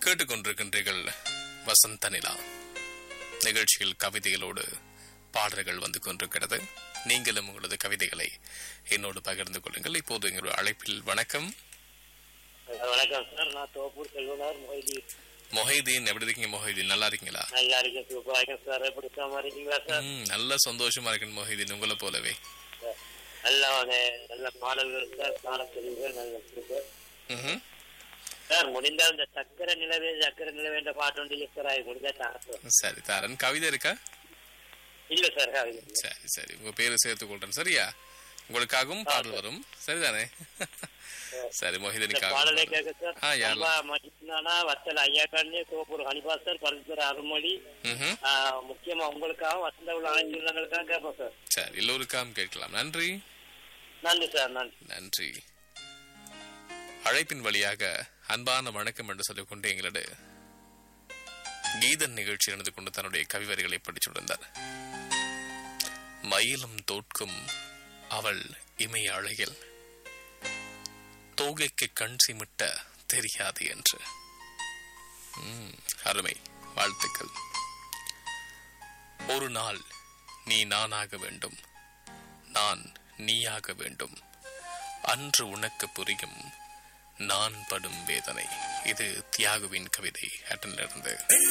கேட்டுக்கொண்டிருக்கின்றீர்கள் வசந்த நிலா நிகழ்ச்சியில் கவிதைகளோடு பாடல்கள் வந்து கொண்டிருக்கிறது நீங்களும் உங்களது கவிதைகளை என்னோடு பகிர்ந்து கொள்ளுங்கள் இப்போது எங்களுடைய அழைப்பில் வணக்கம் வணக்கம் சார் நான் தோப்பூர் செல்வனார் மொய்தி மொஹைதீன் எப்படி இருக்கீங்க மொஹைதீன் நல்லா இருக்கீங்களா நல்லா இருக்கேன் சூப்பரா இருக்கேன் சார் எப்படி சாம இருக்கீங்களா சார் ம், நல்ல சந்தோஷமா இருக்கேன் மொஹைதீன் உங்களை போலவே நல்லா வந்து- நல்ல பாடல்கள் சார் பாடத்தெளிவுகள் நல்ல சூப்பர் ம்ஹும். சார் முடிந்தால் இந்த சக்கர நிலவே சக்கர நிலவே என்ற பாட்டு ஒன்று சார் அது முடிஞ்சா தாங்க சார் சரி தாரன் கவிதை இருக்கா இல்ல சார் அது இல்ல. சரி சரி உங்க பேரு சேர்த்துக் கொள்றேன் சரியா உங்களுக்காகவும் பாடல் வரும் சரிதானே சரி இந்த பாடலை மொஹிதனுக்காக கேட்க சார் ஆ, யாரெல்லாம்? அம்பா மஜித்னானா வத்தல் ஐயா கண்ணு தோப்பூர் ஹனிபா சார் பரஸ்பர் அருள்மொழி ம்ஹும். ஆ, முக்கியமா உங்களுக்காக வசந்த உள்ள ஆங்கிலங்களுக்காக கேட்போம் சார் சரி எல்லோருக்காகவும் கேட்கலாம் நன்றி நன்றி சார் நன்றி நன்றி அழைப்பின் வழியாக அன்பான வணக்கம் என்று சொல்லிக்கொண்டு எங்களோட கீதன் நிகழ்ச்சி நடந்து கொண்டு தன்னுடைய கவிவரிகளை படிச்சு வந்தார் மயிலும் தோற்கும் அவள் இமய அழகில் தோகைக்கு கண் சிமிட்ட தெரியாது என்று ம், அருமை வாழ்த்துக்கள் ஒரு நாள் நீ நானாக வேண்டும் நான் நீயாக வேண்டும் அன்று உனக்கு புரியும் நான் படும் வேதனை இது தியாகுவின் கவிதை அட்டனிலிருந்து